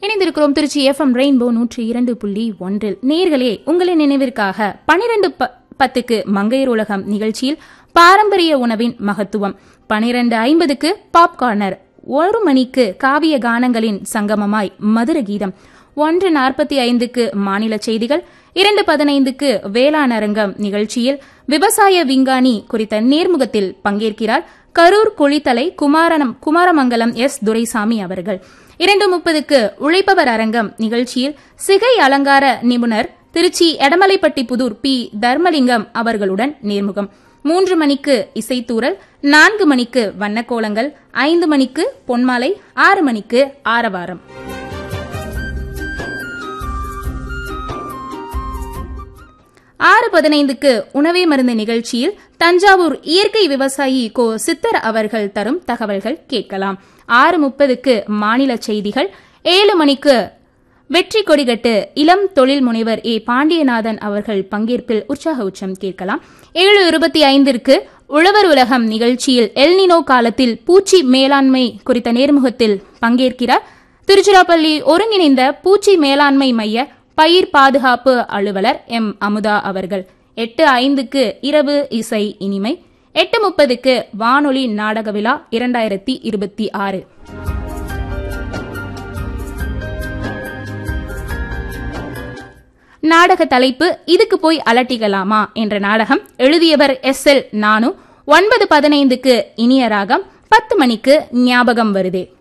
இணைந்திருக்கிறோம் Trichy FM rainbow நூற்றி இரண்டு புள்ளி ஒன்றில் நேர்களே உங்களின் நினைவிற்காக பனிரெண்டு பத்துக்கு மங்கையர் உலகம் நிகழ்ச்சியில் பாரம்பரிய உணவின் மகத்துவம் பனிரெண்டு ஐம்பதுக்கு பாப்கார்னர் ஒரு மணிக்கு காவிய கானங்களின் சங்கமமாய் மதுர கீதம் ஒன்று நாற்பத்தி ஐந்துக்கு மாநில செய்திகள் இரண்டு பதினைந்துக்கு வேளாண் அரங்கம் நிகழ்ச்சியில் விவசாய விஞ்ஞானி குறித்த நேர்முகத்தில் பங்கேற்கிறார் கரூர் குளித்தலை குமாரணம் குமாரமங்கலம் எஸ் துரைசாமி அவர்கள் இரண்டு முப்பதுக்கு உழைப்பவர் அரங்கம் நிகழ்ச்சியில் சிகை அலங்கார நிபுணர் திருச்சி எடமலைப்பட்டி புதூர் பி தர்மலிங்கம் அவர்களுடன் நேர்முகம் மூன்று மணிக்கு இசைத்தூரல் நான்கு மணிக்கு வண்ணக்கோலங்கள் ஐந்து மணிக்கு பொன்மாலை ஆறு மணிக்கு ஆரவாரம் ஆறு பதினைந்துக்கு உணவே மருந்து நிகழ்ச்சியில் தஞ்சாவூர் இயற்கை விவசாயி கோ சித்தர் அவர்கள் தரும் தகவல்கள் கேட்கலாம் ஆறு முப்பதுக்கு மாநில செய்திகள் ஏழு மணிக்கு வெற்றி கொடிகட்டு இளம் தொழில் முனைவர் ஏ பாண்டியநாதன் அவர்கள் பங்கேற்பில் உற்சாக உச்சம் கேட்கலாம் ஏழு இருபத்தி ஐந்திற்கு உழவர் உலகம் நிகழ்ச்சியில் எல்னினோ காலத்தில் பூச்சி மேலாண்மை குறித்த நேர்முகத்தில் பங்கேற்கிறார் திருச்சிராப்பள்ளி ஒருங்கிணைந்த பூச்சி மேலாண்மை மைய பயிர் பாதுகாப்பு அலுவலர் எம் அமுதா அவர்கள் எட்டு ஐந்துக்கு இரவு இசை இனிமை எட்டு முப்பதுக்கு வானொலி நாடக விழா இரண்டாயிரத்தி இருபத்தி ஆறு நாடக தலைப்பு இதுக்கு போய் அலட்டிக்கலாமா என்ற நாடகம் எழுதியவர் எஸ் எல் நானு ஒன்பது பதினைந்துக்கு இனிய ராகம் பத்து மணிக்கு ஞாபகம் வருதே